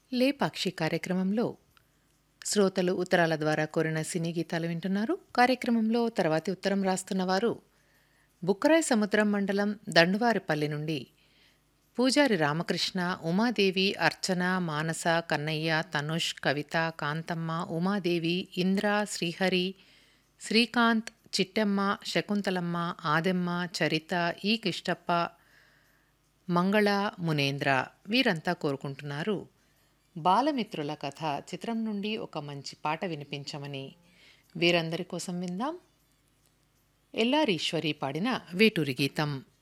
లేపాక్షి కార్యక్రమంలో శ్రోతలు ఉత్తరాల ద్వారా కోరిన సినీ గీతాలు వింటున్నారు కార్యక్రమంలో తర్వాతి ఉత్తరం రాస్తున్నవారు బుక్కరాయ్ సముద్రం మండలం దండువారిపల్లి నుండి పూజారి రామకృష్ణ ఉమాదేవి అర్చన మానస కన్నయ్య తనుష్ కవిత కాంతమ్మ ఉమాదేవి ఇంద్ర శ్రీహరి శ్రీకాంత్ చిట్టెమ్మ శకుంతలమ్మ ఆదెమ్మ చరిత ఈ కిష్టప్ప మంగళ మునేంద్ర వీరంతా కోరుకుంటున్నారు బాలమిత్రుల కథ చిత్రం నుండి ఒక మంచి పాట వినిపించమని వీరందరి కోసం విందాం ఎల్లారీశ్వరి పాడిన వేటూరి గీతం